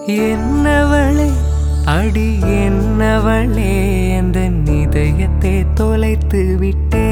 என்னவளே அடி என்னவளே அந்த இதயத்தை தொலைத்து விட்டே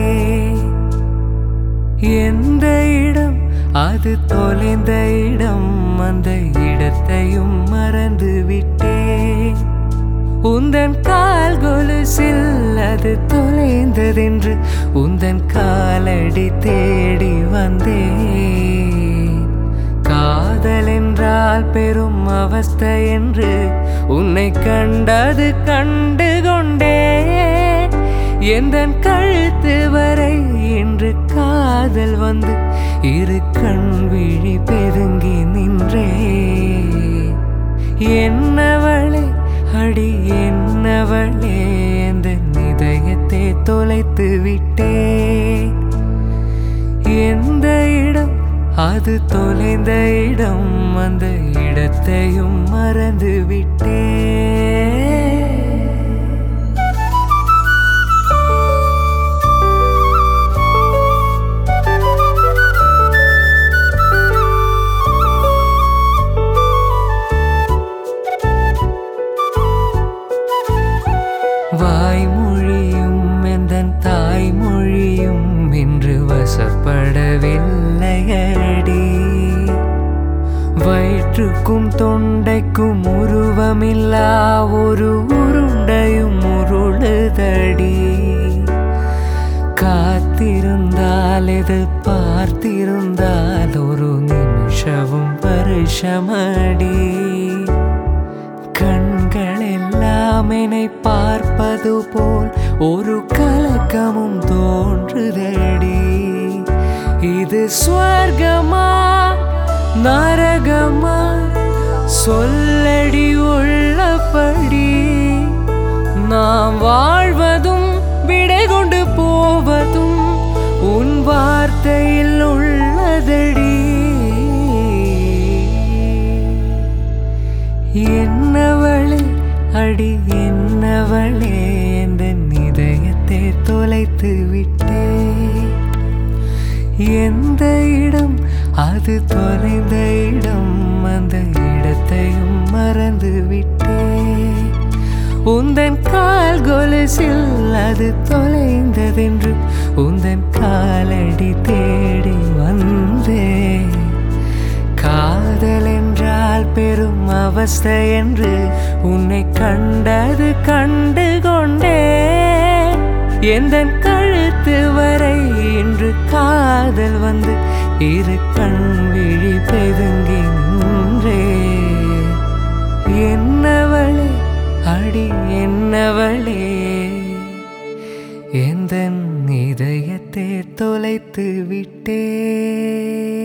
எந்த இடம் அது தொலைந்த இடம் அந்த இடத்தையும் மறந்து விட்டே உந்தன் கால் கொலுசில் அது தொலைந்ததென்று உந்தன் காலடி தேடி வந்தேன் காதல் என்றால் பெரும் அவஸ்தை என்று உன்னை கண்டது கண்டு கொண்டே எந்தன் கழுத்து வரை இன்று காதல் வந்து இரு கண் விழி பெருங்கி நின்றே என்னவளே அடி என்னவளே இந்த இதயத்தை தொலைத்து விட்டே எந்த இடம் அது தொலைந்த இடம் அந்த இடத்தையும் மறந்து விட்டே வாய்மொழியும் எந்தன் தாய்மொழியும் இன்று வசப்படவில்லையடி வயிற்றுக்கும் தொண்டைக்கும் உருவமில்லா ஒரு உருண்டையும் உருளுதடி காத்திருந்தால் எது பார்த்திருந்தால் ஒரு நிமிஷமும் வருஷமடி கண்கள் எல்லாம் என்னை பார்ப்பது போல் ஒரு கலக்கமும் தோன்றுதடி இது ஸ்வர்கமா நரகமா சொல்லடி உள்ளபடி நாம் வாழ்வதும் விடை கொண்டு போவதும் உன் வார்த்தையில் உள்ளதடி என்னவளே அடி என்னவளே எந்த இதயத்தை தொலைத்து விட்டே எந்த இடம் அது தொலைந்த இடம் அந்த இடத்தையும் மறந்து விட்டே உந்தன் கால் கொலுசில் அது தொலைந்ததென்று உந்தன் காலடி தேடி வந்தே காதல் என்றால் பெரும் அவஸ்தை என்று உன்னை கண்டது கண்டு கொண்டே எந்த கழுத்து வரை இன்று காதல் வந்து இரு கண் விழி பெருங்கி நின்றே என்னவளே அடி என்னவளே எந்த இதயத்தை தொலைத்து விட்டே